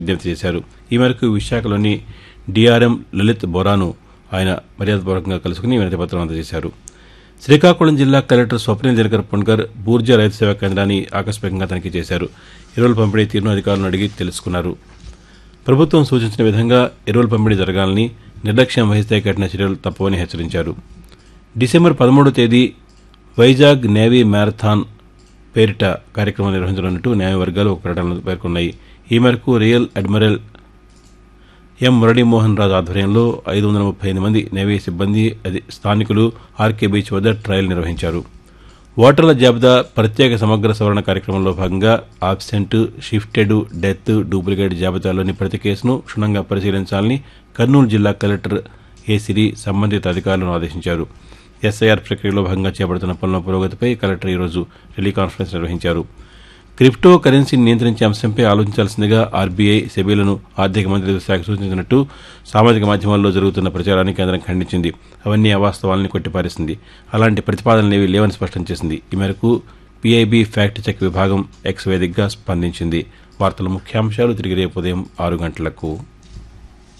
విజ్ఞప్తి చేశారు ఈ మేరకు విశాఖలోని డిఆర్ఎం లలిత్ బొరాను ఆయన మర్యాదపూర్వకంగా కలుసుకుని వినతిపత్రం అందజేశారు శ్రీకాకుళం జిల్లా కలెక్టర్ స్వప్నిల్ దినకర్ పుణ్కర్ బూర్జా రైతు సేవా కేంద్రాన్ని ఆకస్మికంగా తనిఖీ చేశారు ఎరువుల పంపిణీ తీరును అధికారులను అడిగి తెలుసుకున్నారు ప్రభుత్వం సూచించిన విధంగా ఎరువుల పంపిణీ జరగాలని నిర్లక్ష్యం వహిస్తే కఠిన చర్యలు తప్పవని హెచ్చరించారు డిసెంబర్ పదమూడో తేదీ వైజాగ్ నేవీ మ్యారథాన్ పేరిట కార్యక్రమం నిర్వహించనున్నట్టు న్యాయవర్గాలు ఒక ప్రకటనలో పేర్కొన్నాయి ఈ మేరకు rear admiral M Muralimohan Raju ఆధ్వర్యంలో ఐదు వందల ముప్పై ఎనిమిది మంది నేవీ సిబ్బంది అది స్థానికులు ఆర్కే బీచ్ వద్ద ట్రయల్ నిర్వహించారు ఓటర్ల జాబితా ప్రత్యేక సమగ్ర సవరణ కార్యక్రమంలో భాగంగా ఆబ్సెంట్ షిఫ్టెడ్ డెత్ డూప్లికేట్ జాబితాలోని ప్రతి కేసును క్షుణ్ణంగా పరిశీలించాలని కర్నూలు జిల్లా కలెక్టర్ ఏ సిరి సంబంధిత అధికారులను ఆదేశించారు ఎస్ఐఆర్ ప్రక్రియలో భాగంగా చేపడుతున్న పనుల పురోగతిపై కలెక్టర్ ఈరోజు టెలికాన్ఫరెన్స్ నిర్వహించారు క్రిప్టో కరెన్సీని నియంత్రించే అంశంపై ఆలోచించాల్సిందిగా ఆర్బీఐ సెబీలను ఆర్థిక మంత్రిత్వ శాఖ సూచించినట్టు సామాజిక మాధ్యమాల్లో జరుగుతున్న ప్రచారాన్ని కేంద్రం ఖండించింది అవన్నీ అవాస్తవాలని కొట్టిపారేసింది అలాంటి ప్రతిపాదనలేవీ లేవని స్పష్టం చేసింది ఈ మేరకు పీఐబీ ఫ్యాక్ట్ చెక్ విభాగం ఎక్స్ వేదికగా స్పందించింది వార్తల ముఖ్యాంశాలు తిరిగి రేపు ఉదయం ఆరు గంటలకు